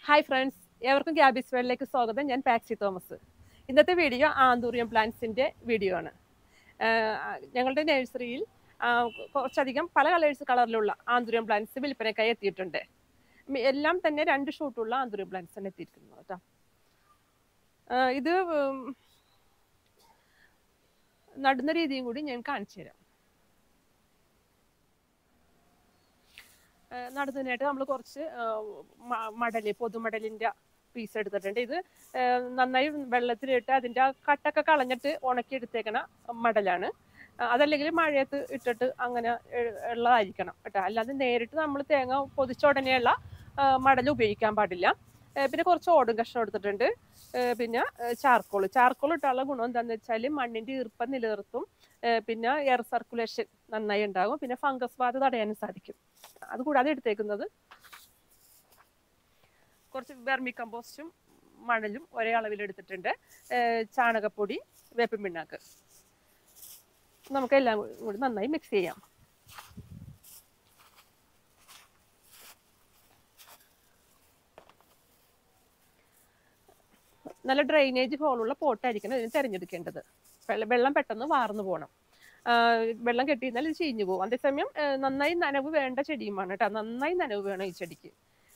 hi friends ഏവർക്കും ഗ്യാബിസ് വേൾഡിലേക്ക് സ്വാഗതം ഞാൻ പാക്സി തോമസ് ഇന്നത്തെ വീഡിയോ ആന്തൂറിയം പ്ലാന്റ്സിൻ്റെ വീഡിയോ ആണ് ആഹ് ഞങ്ങളുടെ നഴ്സറിയിൽ ആഹ് കുറച്ചധികം പല കളേഴ്സ് കളറിലുള്ള ആന്തൂറിയം പ്ലാന്റ്സ് വിൽപ്പനയ്ക്കായി എത്തിയിട്ടുണ്ട് മി- എല്ലാം തന്നെ രണ്ട് ഷൂട്ടുള്ള ആന്തൂറിയം പ്ലാന്റ്സ് ആണ് എത്തിയിരിക്കുന്നത് കേട്ടോ ആഹ് ഇത് ഉം, നടുന്ന രീതിയും കൂടി ഞാൻ കാണിച്ചു തരാം ഏഹ് നടുന്നതിനായിട്ട് നമ്മൾ കുറച്ച് മടല് പൊതുമടലിൻ്റെ പീസ് എടുത്തിട്ടുണ്ട് ഇത് ഏഹ് നന്നായി വെള്ളത്തിലിട്ട് അതിൻ്റെ ആ കട്ടൊക്കെ കളഞ്ഞിട്ട് ഉണക്കിയെടുത്തേക്കണ മടലാണ് ആ, അതല്ലെങ്കിൽ മഴയത്ത് ഇട്ടിട്ട് അങ്ങനെ എ- ഉള്ളതായിരിക്കണം കേട്ടോ അല്ലാതെ നേരിട്ട് നമ്മൾ തേങ്ങ പൊതിച്ച ഉടനെയുള്ള മടൽ ഉപയോഗിക്കാൻ പാടില്ല ഏഹ് പിന്നെ കുറച്ച് ഓടും കഷ്ണം എടുത്തിട്ടുണ്ട് ഏഹ് പിന്നെ ചാർക്കോൾ ചാർക്കോൾ ഇട്ടുള്ള ഗുണം എന്താണെന്ന് വെച്ചാൽ മണ്ണിൻ്റെ ഈർപ്പം നിലനിർത്തും ഏഹ് പിന്നെ എയർ സർക്കുലേഷൻ നന്നായി ഉണ്ടാകും പിന്നെ ഫംഗസ് ബാധ തടയാനും സാധിക്കും അതുകൂടാതെ എടുത്തേക്കുന്നത് കുറച്ച് വെർമി കമ്പോസ്റ്റും മണലും ഒരേ അളവിൽ എടുത്തിട്ടുണ്ട് ഏഹ് ചാണകപ്പൊടി വേപ്പിൻ പിണ്ണാക്ക് നമുക്ക് എല്ലാം കൂടി നന്നായി മിക്സ് ചെയ്യാം നല്ല ഡ്രെയിനേജ് ഹോളുള്ള പോട്ടായിരിക്കണം ഇതിന് തിരഞ്ഞെടുക്കേണ്ടത് വെള്ളം വെള്ളം പെട്ടെന്ന് വാർന്നു പോകണം ആഹ് വെള്ളം കെട്ടിയിരുന്നാൽ ഇത് ചീഞ്ഞു പോകും അതേസമയം ആഹ് നന്നായി നനവ് വേണ്ട ചെടിയുമാണ് കേട്ടോ നന്നായി നനവ് വേണം ഈ ചെടിക്ക്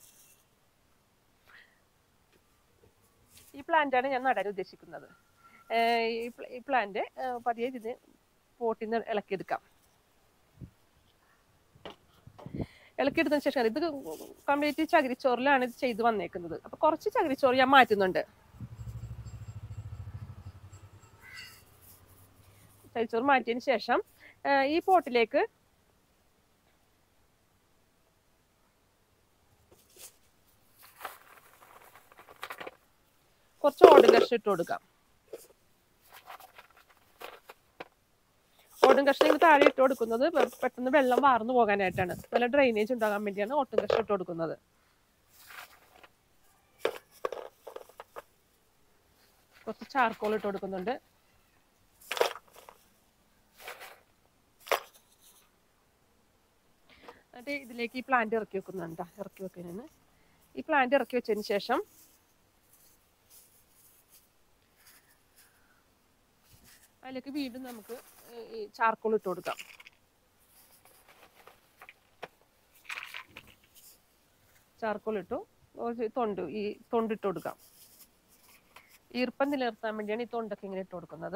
ഈ പ്ലാന്റാണ് ഞാൻ നടാൻ ഉദ്ദേശിക്കുന്നത് ആഹ് ഈ പ്ല- ഈ പ്ലാന്റ് പതിയെ ഇതിന് പോട്ടിൽ നിന്ന് ഇളക്കിയെടുക്കാം ഇളക്കിയെടുത്തതിന് ശേഷം ഇത് കംപ്ലീറ്റ് ചകിരിച്ചോറിലാണ് ഇത് ചെയ്ത് വന്നേക്കുന്നത് അപ്പൊ കുറച്ച് ചകിരിച്ചോറ് ഞാൻ മാറ്റുന്നുണ്ട് ചകിരിച്ചോറ് മാറ്റിയതിന് ശേഷം ആഹ് ഈ പോട്ടിലേക്ക് കുറച്ച് ഓടും കഷ്ണം ഇട്ട് കൊടുക്കാം ഓടും കഷ്ണം ഇങ്ങനെ താഴെ ഇട്ട് കൊടുക്കുന്നത് പെ- പെട്ടെന്ന് വെള്ളം വാർന്നു പോകാനായിട്ടാണ് നല്ല ഡ്രെയിനേജ് ഉണ്ടാകാൻ വേണ്ടിയാണ് ഓട്ടും കഷ്ണം ഇട്ട് കൊടുക്കുന്നത് കുറച്ച് ചാർക്കോൾ ഇട്ട് കൊടുക്കുന്നുണ്ട് എന്നിട്ട് ഇതിലേക്ക് ഈ പ്ലാന്റ് ഇറക്കി വെക്കുന്നുണ്ട് ഇറക്കി വെക്കുന്നതിന് ഈ പ്ലാന്റ് ഇറക്കി വെച്ചതിന് ശേഷം അതിലേക്ക് വീണ്ടും നമുക്ക് ഏഹ് ഈ ചാർക്കോൾ ഇട്ട് കൊടുക്കാം ചാർക്കോൾ ഇട്ടു കുറച്ച് തൊണ്ട് ഈ തൊണ്ടിട്ട് കൊടുക്കാം ഈർപ്പം നിലനിർത്താൻ വേണ്ടിയാണ് ഈ തൊണ്ടൊക്കെ ഇങ്ങനെ ഇട്ട് കൊടുക്കുന്നത്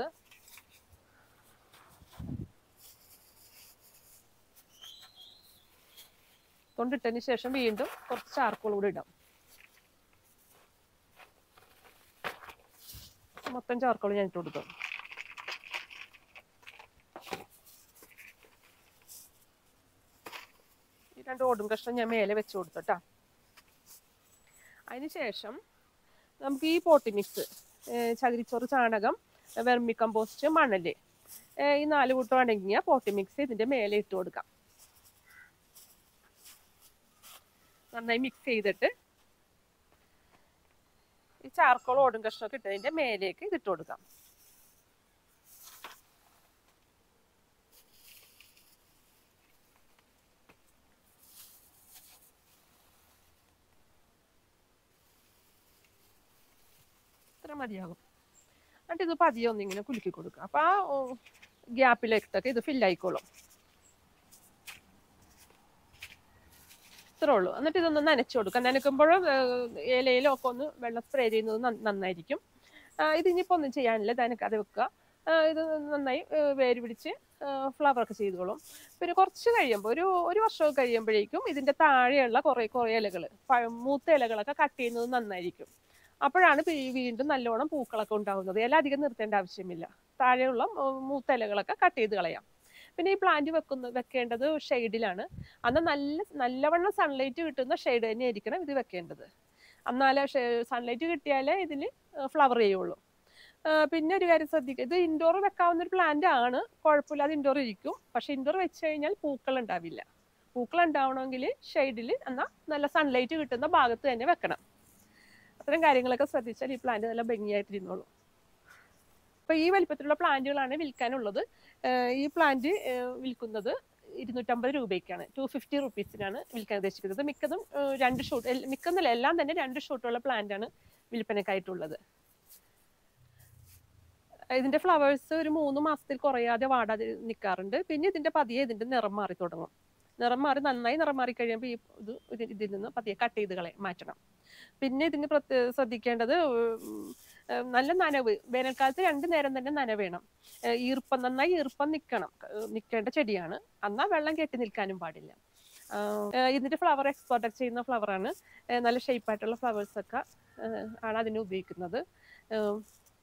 തൊണ്ടിട്ടതിന് ശേഷം വീണ്ടും കുറച്ച് ചാർക്കോൾ കൂടി ഇടാം മൊത്തം ചാർക്കോൾ ഞാൻ ഇട്ട് കൊടുത്തു ഈ രണ്ട് ഓടും കഷ്ണം ഞാൻ മേലെ വെച്ച് കൊടുത്തോട്ടാ അതിനുശേഷം നമുക്ക് ഈ പോട്ടി മിക്സ് ചകിരിച്ചോറ് ചാണകം വെർമി കമ്പോസ്റ്റ് മണല് ഏഹ് ഈ നാല് കൂട്ടം അടങ്ങിയ പോട്ടി മിക്സ് ഇതിന്റെ മേലെ ഇട്ട് കൊടുക്കാം നന്നായി മിക്സ് ചെയ്തിട്ട് ഈ ചാർക്കോൾ ഓടും കഷ്ണമൊക്കെ ഇട്ടതിന്റെ മേലേക്ക് ഇതിട്ട് കൊടുക്കാം ഇത്ര മതിയാകും എന്നിട്ട് ഇത് പതിയെ ഒന്നിങ്ങനെ കുലുക്കി കൊടുക്കുക അപ്പൊ ആ ഗ്യാപ്പിലേക്കൊക്കെ ഇത് ഫില്ലായിക്കോളും ഇത്രേ ഉള്ളൂ എന്നിട്ട് ഇതൊന്ന് നനച്ചു കൊടുക്കുക നനയ്ക്കുമ്പോൾ ഇലയിലും ഒക്കെ ഒന്ന് വെള്ളം സ്പ്രേ ചെയ്യുന്നത് നന്ന- നന്നായിരിക്കും ആ, ഇത് ഇനിയിപ്പോൾ ഒന്നും ചെയ്യാനില്ല നനക്കാതെ വെക്കുക ആ, ഇത് നന്നായി ആ, വേര് പിടിച്ച് ഫ്ലവർ ഒക്കെ ചെയ്തോളും പിന്നെ കുറച്ച് കഴിയുമ്പോൾ ഒരു ഒരു വർഷമൊക്കെ കഴിയുമ്പോഴേക്കും ഇതിന്റെ താഴെയുള്ള കുറേ കുറേ ഇലകൾ മൂത്ത ഇലകളൊക്കെ കട്ട് ചെയ്യുന്നത് നന്നായിരിക്കും അപ്പോഴാണ് പി- വീണ്ടും നല്ലോണം പൂക്കളൊക്കെ ഉണ്ടാകുന്നത് ഇല അധികം നിർത്തേണ്ട ആവശ്യമില്ല താഴെയുള്ള ഉം, മൂത്ത ഇലകളൊക്കെ കട്ട് ചെയ്ത് കളയാം പിന്നെ ഈ പ്ലാന്റ് വെക്കുന്ന വെക്കേണ്ടത് ഷെയ്ഡിലാണ് അന്ന് നല്ല നല്ലവണ്ണം സൺലൈറ്റ് കിട്ടുന്ന ഷെയ്ഡ് തന്നെ ആയിരിക്കണം ഇത് വെക്കേണ്ടത് എന്നാലേ സൺലൈറ്റ് കിട്ടിയാലേ ഇതിൽ ഫ്ലവർ ചെയ്യുള്ളൂ ആ, പിന്നെ ഒരു കാര്യം ശ്രദ്ധിക്കുക ഇത് ഇൻഡോർ വെക്കാവുന്ന ഒരു പ്ലാന്റ് ആണ് കുഴപ്പമില്ലാതെ ഇൻഡോർ ഇരിക്കും പക്ഷെ ഇൻഡോർ വെച്ച് കഴിഞ്ഞാൽ പൂക്കൾ ഉണ്ടാവില്ല പൂക്കൾ ഉണ്ടാവണമെങ്കിൽ ഷെയ്ഡിൽ എന്നാൽ നല്ല സൺലൈറ്റ് കിട്ടുന്ന ഭാഗത്ത് തന്നെ വെക്കണം അത്തരം കാര്യങ്ങളൊക്കെ ശ്രദ്ധിച്ചാൽ ഈ പ്ലാന്റ് നല്ല ഭംഗിയായിട്ടിരുന്നോളൂ അപ്പൊ ഈ വലിപ്പത്തിലുള്ള പ്ലാന്റുകളാണ് വിൽക്കാനുള്ളത് ഏഹ് ഈ പ്ലാന്റ് ഏഹ് വിൽക്കുന്നത് ഇരുന്നൂറ്റമ്പത് രൂപയ്ക്കാണ് ടു ഫിഫ്റ്റി റുപ്പീസിനാണ് വിൽക്കാൻ ഉദ്ദേശിക്കുന്നത് മിക്കതും ഏഹ്, രണ്ട് ഷൂട്ട് മിക്കന്നല്ല എല്ലാം തന്നെ രണ്ട് ഷൂട്ടുള്ള പ്ലാന്റ് ആണ് വിൽപ്പനക്കായിട്ടുള്ളത് ഇതിന്റെ ഫ്ലവേഴ്സ് ഒരു മൂന്ന് മാസത്തിൽ കുറയാതെ വാടാതെ നിൽക്കാറുണ്ട് പിന്നെ ഇതിന്റെ പതിയെ ഇതിന്റെ നിറം മാറി തുടങ്ങും നിറം മാറി നന്നായി നിറം മാറി കഴിയുമ്പോൾ ഈ ഇത് ഇത് ഇതിൽ നിന്ന് പതിയെ കട്ട് ചെയ്ത് കളെ മാറ്റണം പിന്നെ ഇതിന് പ്രത്യേക ശ്രദ്ധിക്കേണ്ടത് ഉം, ഏഹ് നല്ല നനവ് വേനൽക്കാലത്ത് രണ്ട് നേരം തന്നെ നനവ് വേണം ഏഹ് ഈർപ്പം നന്നായി ഈർപ്പം നിൽക്കണം നിൽക്കേണ്ട ചെടിയാണ് എന്നാൽ വെള്ളം കെട്ടി നിൽക്കാനും പാടില്ല ആഹ് ഏഹ് ഇതിന്റെ ഫ്ലവർ എക്സ്പോർട്ട് ചെയ്യുന്ന ഫ്ലവറാണ് നല്ല ഷേപ്പ് ആയിട്ടുള്ള ഫ്ലവേഴ്സ് ഒക്കെ ഏഹ് ആണ് അതിന് ഉപയോഗിക്കുന്നത് ഏഹ്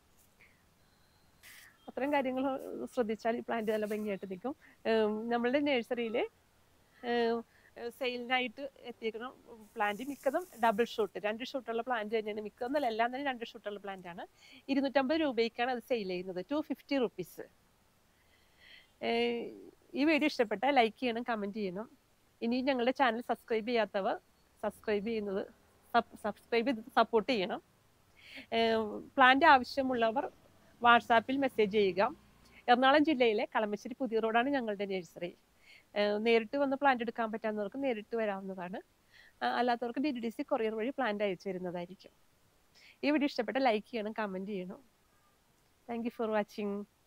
അത്തരം കാര്യങ്ങൾ ശ്രദ്ധിച്ചാൽ ഈ പ്ലാന്റ് നല്ല ഭംഗിയായിട്ട് നിൽക്കും ഏഹ് നമ്മളുടെ നഴ്സറിയിൽ സെയിലിനായിട്ട് എത്തിയിരിക്കുന്ന പ്ലാന്റ് മിക്കതും ഡബിൾ ഷൂട്ട് രണ്ട് ഷൂട്ടുള്ള പ്ലാന്റ് തന്നെയാണ് മിക്കതൊന്നും എല്ലാം തന്നെ രണ്ട് ഷൂട്ടുള്ള പ്ലാന്റ് ആണ് ഇരുന്നൂറ്റമ്പത് രൂപയ്ക്കാണ് അത് സെയിൽ ചെയ്യുന്നത് ടു ഫിഫ്റ്റി റുപ്പീസ് ഈ വീഡിയോ ഇഷ്ടപ്പെട്ടാൽ ലൈക്ക് ചെയ്യണം കമൻറ്റ് ചെയ്യണം ഇനി ഞങ്ങളുടെ ചാനൽ സബ്സ്ക്രൈബ് ചെയ്യാത്തവർ സബ്സ്ക്രൈബ് ചെയ്യുന്നത് സബ്സ്ക്രൈബ് ചെയ്ത് സപ്പോർട്ട് ചെയ്യണം പ്ലാന്റ് ആവശ്യമുള്ളവർ വാട്സാപ്പിൽ മെസ്സേജ് ചെയ്യുക എറണാകുളം ജില്ലയിലെ കളമശ്ശേരി പുതിയ റോഡാണ് ഞങ്ങളുടെ നഴ്സറി ഏഹ് നേരിട്ട് വന്ന് പ്ലാന്റ് എടുക്കാൻ പറ്റാവുന്നവർക്ക് നേരിട്ട് വരാവുന്നതാണ് ആ, അല്ലാത്തവർക്ക് ഡി ഡി സി കൊറിയർ വഴി പ്ലാന്റ് അയച്ചു തരുന്നതായിരിക്കും ഈ വീഡിയോ ഇഷ്ടപ്പെട്ട ലൈക്ക് ചെയ്യണം കമൻറ്റ് ചെയ്യണം താങ്ക് യു ഫോർ വാച്ചിങ്